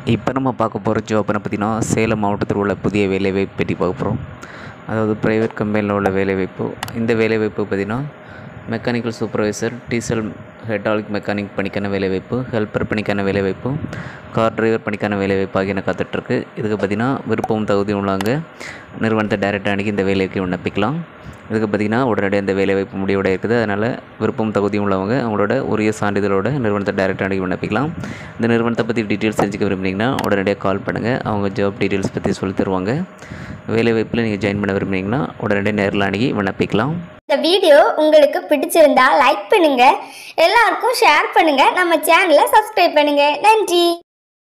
இப்போ நம்ம பார்க்க போகிற ஜாப்னு பார்த்தீங்கன்னா சேலம் மாவட்டத்தில் உள்ள புதிய வேலைவாய்ப்பு பற்றி பார்க்க போகிறோம் அதாவது ப்ரைவேட் கம்பெனியில் உள்ள வேலைவாய்ப்பு இந்த வேலைவாய்ப்பு பார்த்திங்கன்னா mechanical supervisor diesel hydraulic mechanic பணிக்கான வேலைவாய்ப்பு ஹெல்ப்பர் பணிக்கான வேலைவாய்ப்பு கார் டிரைவர் பணிக்கான வேலைவாய்ப்பு ஆகியன காத்துட்ருக்கு இதுக்கு பார்த்திங்கன்னா விருப்பம் தகுதியும் உள்ளவங்க நிறுவனத்தை டைரெக்டாக அணுகி இந்த வேலைக்கு விண்ணப்பிக்கலாம் இதுக்கு பார்த்திங்கன்னா உடனடியாக இந்த வேலைவாய்ப்பு முடிவோட இருக்குது அதனால் விருப்பம் தகுதியும் உள்ளவங்க அவங்களோட உரிய சான்றிதழோட நிறுவனத்தை டைரெக்டாக அணுகி விண்ணப்பிக்கலாம் இந்த நிறுவனத்தை பற்றி டீட்டெயில்ஸ் தெரிஞ்சுக்க விரும்புனீங்கன்னா உடனடியாக கால் பண்ணுங்கள் அவங்க ஜாப் டீட்டெயில்ஸ் பற்றி சொல்லி தருவாங்க வேலைவாய்ப்பில் நீங்கள் ஜாயின் பண்ண விரும்புனீங்கன்னா உடனடியாக நேரில் அணுகி விண்ணப்பிக்கலாம் இந்த வீடியோ உங்களுக்கு பிடிச்சிருந்தா லைக் பண்ணுங்க எல்லாருக்கும் ஷேர் பண்ணுங்க நம்ம சேனலை சப்ஸ்கிரைப் பண்ணுங்க நன்றி